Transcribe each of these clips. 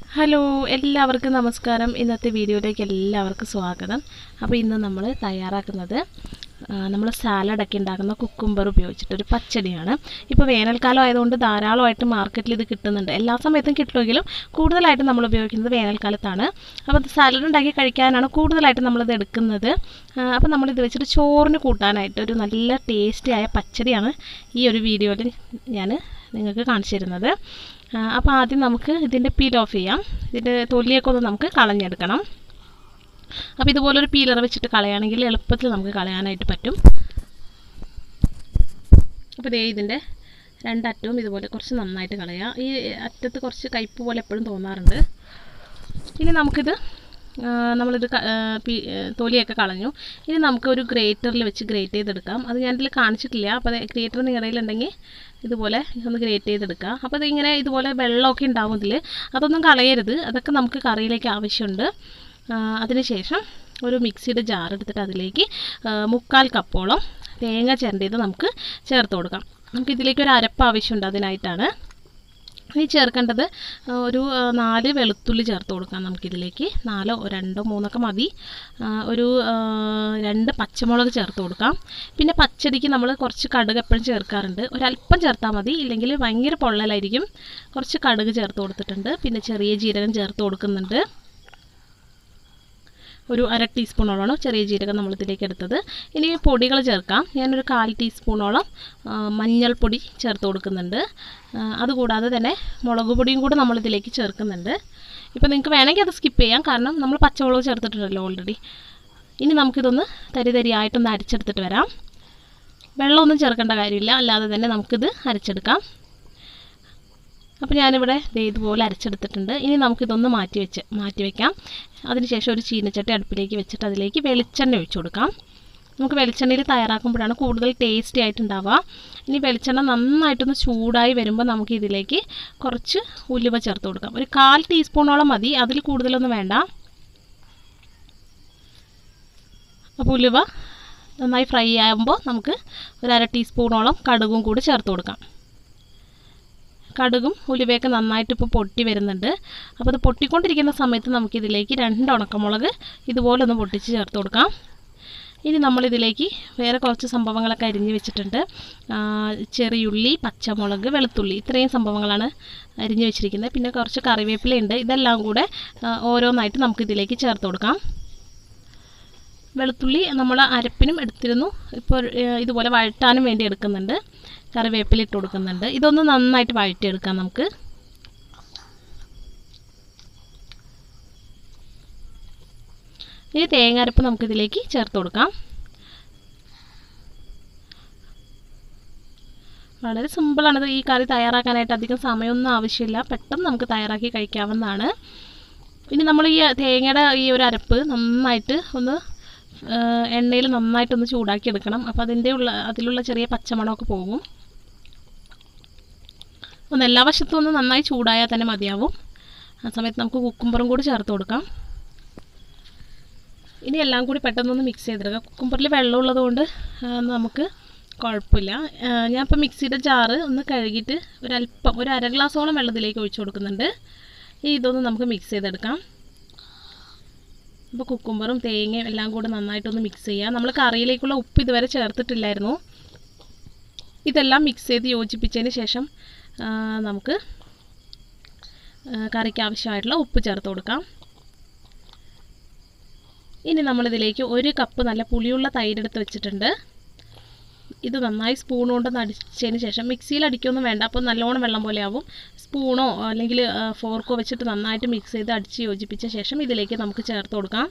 hello എല്ലാവർക്കും നമസ്കാരം ഇന്നത്തെ വീഡിയോയിലേക്ക് എല്ലാവർക്കും സ്വാഗതം അപ്പോൾ ഇന്ന് നമ്മൾ തയ്യാറാക്കുന്നത് നമ്മൾ സാലഡൊക്കെ ഉണ്ടാക്കുന്ന കുക്കുംബർ ഉപയോഗിച്ചിട്ട് ഒരു പച്ചടിയാണ് ഇപ്പോൾ വേനൽക്കാലം ആയതുകൊണ്ട് ധാരാളമായിട്ട് മാർക്കറ്റിൽ ഇത് കിട്ടുന്നുണ്ട് എല്ലാ സമയത്തും കിട്ടുമെങ്കിലും കൂടുതലായിട്ട് നമ്മൾ ഉപയോഗിക്കുന്നത് വേനൽക്കാലത്താണ് അപ്പോൾ സാലഡ് ഉണ്ടാക്കി കഴിക്കാനാണ് കൂടുതലായിട്ട് നമ്മളിത് എടുക്കുന്നത് ആ, അപ്പോൾ നമ്മളിത് വെച്ചിട്ട് ചോറിന് കൂട്ടാനായിട്ട് ഒരു നല്ല ടേസ്റ്റി ആയ പച്ചടിയാണ് ഈ ഒരു വീഡിയോയിൽ ഞാൻ നിങ്ങൾക്ക് കാണിച്ചു തരുന്നത് ആ, അപ്പോൾ ആദ്യം നമുക്ക് ഇതിൻ്റെ പീൽ ഓഫ് ചെയ്യാം ഇതിൻ്റെ തൊലിയൊക്കെ ഒന്ന് നമുക്ക് കളഞ്ഞെടുക്കണം അപ്പോൾ ഇതുപോലൊരു പീലർ വെച്ചിട്ട് കളയുകയാണെങ്കിൽ എളുപ്പത്തിൽ നമുക്ക് കളയാനായിട്ട് പറ്റും അപ്പോൾ ദേ ഇതിൻ്റെ രണ്ടറ്റവും ഇതുപോലെ കുറച്ച് നന്നായിട്ട് കളയാം ഈ അറ്റത്ത് കുറച്ച് കയ്പ്പ് പോലെ എപ്പോഴും തോന്നാറുണ്ട് ഇനി നമുക്കിത് ആ, നമ്മളിത് ക- ആ, പി- ആ, തൊലിയൊക്കെ കളഞ്ഞു ഇനി നമുക്ക് ഒരു ഗ്രേറ്ററിൽ വെച്ച് ഗ്രേറ്റ് ചെയ്തെടുക്കാം അത് ഞാനിതിൽ കാണിച്ചിട്ടില്ല അപ്പോൾ ഗ്രേറ്റർ നിങ്ങളുടെ കയ്യിലുണ്ടെങ്കിൽ ഇതുപോലെ ഒന്ന് ഗ്രേറ്റ് ചെയ്തെടുക്കുക അപ്പോൾ ഇതിങ്ങനെ ഇതുപോലെ വെള്ളമൊക്കെ ഉണ്ടാവും ഇതിൽ അതൊന്നും കളയരുത് അതൊക്കെ നമുക്ക് കറിയിലേക്ക് ആവശ്യമുണ്ട് ആ, അതിനുശേഷം ഒരു മിക്സിയുടെ ജാർ എടുത്തിട്ട് അതിലേക്ക് ആ, മുക്കാൽ കപ്പോളം തേങ്ങ ചിരണ്ടിയത് നമുക്ക് ചേർത്ത് കൊടുക്കാം നമുക്ക് ഇതിലേക്ക് ഒരു അരപ്പ് ആവശ്യമുണ്ട് അതിനായിട്ടാണ് ഇനി ചേർക്കേണ്ടത് ആ, ഒരു ആ, നാല് വെളുത്തുള്ളി ചേർത്ത് കൊടുക്കാം നമുക്കിതിലേക്ക് നാലോ രണ്ടോ മൂന്നൊക്കെ മതി ആ, ഒരു ആ, രണ്ട് പച്ചമുളക് ചേർത്ത് കൊടുക്കാം പിന്നെ പച്ചടിക്ക് നമ്മൾ കുറച്ച് കടുക് എപ്പോഴും ചേർക്കാറുണ്ട് ഒരല്പം ചേർത്താൽ മതി ഇല്ലെങ്കിൽ ഭയങ്കര പൊള്ളലായിരിക്കും കുറച്ച് കടുക് ചേർത്ത് കൊടുത്തിട്ടുണ്ട് പിന്നെ ചെറിയ ജീരകം ചേർത്ത് കൊടുക്കുന്നുണ്ട് ഒരു അര ടീസ്പൂണോളമാണ് ചെറിയ ജീരകം നമ്മൾ ഇതിലേക്ക് എടുത്തത് ഇനി പൊടികൾ ചേർക്കാം ഞാനൊരു കാൽ ടീസ്പൂണോളം ആ, മഞ്ഞൾപ്പൊടി ചേർത്ത് കൊടുക്കുന്നുണ്ട് ആ, അതുകൂടാതെ തന്നെ മുളക് പൊടിയും കൂടെ നമ്മൾ ഇതിലേക്ക് ചേർക്കുന്നുണ്ട് ഇപ്പോൾ നിങ്ങൾക്ക് വേണമെങ്കിൽ അത് സ്കിപ്പ് ചെയ്യാം കാരണം നമ്മൾ പച്ചമുളക് ചേർത്തിട്ടുണ്ടല്ലോ ഓൾറെഡി ഇനി നമുക്കിതൊന്ന് തരി തരിയായിട്ടൊന്ന് അരച്ചെടുത്തിട്ട് വരാം വെള്ളമൊന്നും ചേർക്കേണ്ട കാര്യമില്ല അല്ലാതെ തന്നെ നമുക്കിത് അരച്ചെടുക്കാം അപ്പോൾ ഞാനിവിടെ ദേ ഇതുപോലെ അരച്ചെടുത്തിട്ടുണ്ട് ഇനി നമുക്കിതൊന്ന് മാറ്റി വെച്ച് മാറ്റി വെക്കാം അതിനുശേഷം ഒരു ചീനച്ചട്ടി അടുപ്പിലേക്ക് വെച്ചിട്ട് അതിലേക്ക് വെളിച്ചെണ്ണ ഒഴിച്ചു കൊടുക്കാം നമുക്ക് വെളിച്ചെണ്ണയിൽ തയ്യാറാക്കുമ്പോഴാണ് കൂടുതൽ ടേസ്റ്റി ആയിട്ടുണ്ടാവുക ഇനി വെളിച്ചെണ്ണ നന്നായിട്ടൊന്ന് ചൂടായി വരുമ്പോൾ നമുക്ക് ഇതിലേക്ക് കുറച്ച് ഉലുവ ചേർത്ത് കൊടുക്കാം ഒരു കാൽ ടീസ്പൂണോളം മതി അതിൽ കൂടുതലൊന്നും വേണ്ട അപ്പോൾ ഉലുവ നന്നായി ഫ്രൈ ആകുമ്പോൾ നമുക്ക് ഒരു അര ടീസ്പൂണോളം കടുകും കൂടി ചേർത്ത് കൊടുക്കാം കടുകും ഉലുവയൊക്കെ നന്നായിട്ട് ഇപ്പോൾ പൊട്ടി വരുന്നുണ്ട് അപ്പോൾ അത് പൊട്ടിക്കൊണ്ടിരിക്കുന്ന സമയത്ത് നമുക്കിതിലേക്ക് രണ്ട് ഉണക്കമുളക് ഇതുപോലെ ഒന്ന് പൊട്ടിച്ച് ചേർത്ത് കൊടുക്കാം ഇനി നമ്മളിതിലേക്ക് വേറെ കുറച്ച് സംഭവങ്ങളൊക്കെ അരിഞ്ഞ് വെച്ചിട്ടുണ്ട് ആ, ചെറിയുള്ളി പച്ചമുളക് വെളുത്തുള്ളി ഇത്രയും സംഭവങ്ങളാണ് അരിഞ്ഞ് വെച്ചിരിക്കുന്നത് പിന്നെ കുറച്ച് കറിവേപ്പിലയുണ്ട് ഇതെല്ലാം കൂടെ ആ, ഓരോന്നായിട്ട് നമുക്കിതിലേക്ക് ചേർത്ത് കൊടുക്കാം വെളുത്തുള്ളി നമ്മൾ അരപ്പിനും എടുത്തിരുന്നു ഇപ്പോൾ ഏഹ്, ഇതുപോലെ വഴറ്റാനും വേണ്ടി എടുക്കുന്നുണ്ട് കറിവേപ്പില ഇട്ട് കൊടുക്കുന്നുണ്ട് ഇതൊന്ന് നന്നായിട്ട് വഴറ്റിയെടുക്കാം നമുക്ക് ഇനി തേങ്ങ അരപ്പ് നമുക്കിതിലേക്ക് ചേർത്ത് കൊടുക്കാം വളരെ സിമ്പിളാണിത് ഈ കറി തയ്യാറാക്കാനായിട്ട് അധികം സമയമൊന്നും ആവശ്യമില്ല പെട്ടെന്ന് നമുക്ക് തയ്യാറാക്കി കഴിക്കാവുന്നതാണ് ഇനി നമ്മൾ ഈ തേങ്ങയുടെ ഈ ഒരു അരപ്പ് നന്നായിട്ട് ഒന്ന് എണ്ണയിൽ നന്നായിട്ടൊന്ന് ചൂടാക്കി എടുക്കണം അപ്പോൾ അതിൻ്റെ ഉള്ള അതിലുള്ള ചെറിയ പച്ചമണമൊക്കെ പോകും ഒന്ന് എല്ലാ വശത്തും ഒന്ന് നന്നായി ചൂടായാൽ തന്നെ മതിയാവും ആ സമയത്ത് നമുക്ക് കുക്കുംബറും കൂടി ചേർത്ത് കൊടുക്കാം ഇനി എല്ലാം കൂടി പെട്ടെന്നൊന്ന് മിക്സ് ചെയ്തെടുക്കാം കുക്കുംബറിൽ വെള്ളമുള്ളത് കൊണ്ട് ആ, നമുക്ക് കുഴപ്പമില്ല ആ, ഞാൻ ഇപ്പോൾ മിക്സിയുടെ ജാറ് ഒന്ന് കഴുകിയിട്ട് ഒരല്പം ഒരു അര ഗ്ലാസോളം വെള്ളത്തിലേക്ക് ഒഴിച്ചു കൊടുക്കുന്നുണ്ട് ഇനി ഇതൊന്ന് നമുക്ക് മിക്സ് ചെയ്തെടുക്കാം അപ്പോൾ കുക്കുംബറും തേങ്ങയും എല്ലാം കൂടെ നന്നായിട്ടൊന്ന് മിക്സ് ചെയ്യുക നമ്മൾ കറിയിലേക്കുള്ള ഉപ്പ് ഇതുവരെ ചേർത്തിട്ടില്ലായിരുന്നു ഇതെല്ലാം മിക്സ് ചെയ്ത് യോജിപ്പിച്ചതിന് ശേഷം ആ, നമുക്ക് ആ, കറിക്ക് ആവശ്യമായിട്ടുള്ള ഉപ്പ് ചേർത്ത് കൊടുക്കാം ഇനി നമ്മളിതിലേക്ക് ഒരു കപ്പ് നല്ല പുളിയുള്ള തൈര് എടുത്ത് വെച്ചിട്ടുണ്ട് ഇത് നന്നായി സ്പൂൺ കൊണ്ടൊന്ന് അടിച്ചതിന് ശേഷം മിക്സിയിൽ അടിക്കൊന്നും വേണ്ട അപ്പോൾ നല്ലോണം വെള്ളം പോലെ ആവും സ്പൂണോ അല്ലെങ്കിൽ ഫോർക്കോ വെച്ചിട്ട് നന്നായിട്ട് മിക്സ് ചെയ്ത് അടിച്ച് യോജിപ്പിച്ച ശേഷം ഇതിലേക്ക് നമുക്ക് ചേർത്ത് കൊടുക്കാം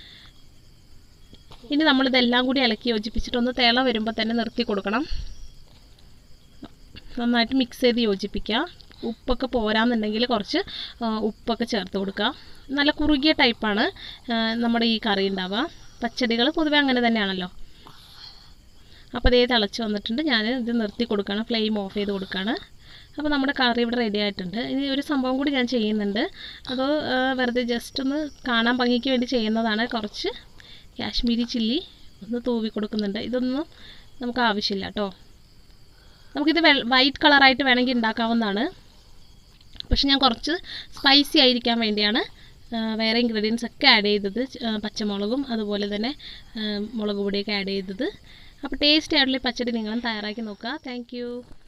ഇനി നമ്മളിതെല്ലാം കൂടി ഇളക്കി യോജിപ്പിച്ചിട്ട് ഒന്ന് തിള വരുമ്പോൾ തന്നെ നിർത്തി കൊടുക്കണം നന്നായിട്ട് മിക്സ് ചെയ്ത് യോജിപ്പിക്കുക ഉപ്പൊക്കെ പോരാന്നുണ്ടെങ്കിൽ കുറച്ച് ആ, ഉപ്പൊക്കെ ചേർത്ത് കൊടുക്കുക നല്ല കുറുകിയ ടൈപ്പാണ് ആ, നമ്മുടെ ഈ കറി ഉണ്ടാവുക പച്ചടികൾ പൊതുവെ അങ്ങനെ തന്നെയാണല്ലോ അപ്പോൾ ഇതേ തിളച്ച് വന്നിട്ടുണ്ട് ഞാൻ ഇത് നിർത്തി കൊടുക്കുകയാണ് ഫ്ലെയിം ഓഫ് ചെയ്ത് കൊടുക്കുകയാണ് അപ്പോൾ നമ്മുടെ കറി ഇവിടെ റെഡി ആയിട്ടുണ്ട് ഇനി ഒരു സംഭവം കൂടി ഞാൻ ചെയ്യുന്നുണ്ട് അത് ആ, വെറുതെ ജസ്റ്റ് ഒന്ന് കാണാൻ ഭംഗിക്ക് വേണ്ടി ചെയ്യുന്നതാണ് കുറച്ച് കാശ്മീരി ചില്ലി ഒന്ന് തൂവി കൊടുക്കുന്നുണ്ട് ഇതൊന്നും നമുക്ക് ആവശ്യമില്ല കേട്ടോ നമുക്കിത് വൈറ്റ് കളറായിട്ട് വേണമെങ്കിൽ ഉണ്ടാക്കാവുന്നതാണ് പക്ഷെ ഞാൻ കുറച്ച് സ്പൈസി ആയിരിക്കാൻ വേണ്ടിയാണ് ആ, വേറെ ഇൻഗ്രീഡിയൻസ് ഒക്കെ ആഡ് ചെയ്തത് ച- ആ, പച്ചമുളകും അതുപോലെ തന്നെ ആ, മുളക് പൊടിയൊക്കെ ആഡ് ചെയ്തത് അപ്പോൾ ടേസ്റ്റി ആയിട്ടുള്ള ഈ പച്ചടി നിങ്ങളും തയ്യാറാക്കി നോക്കുക താങ്ക്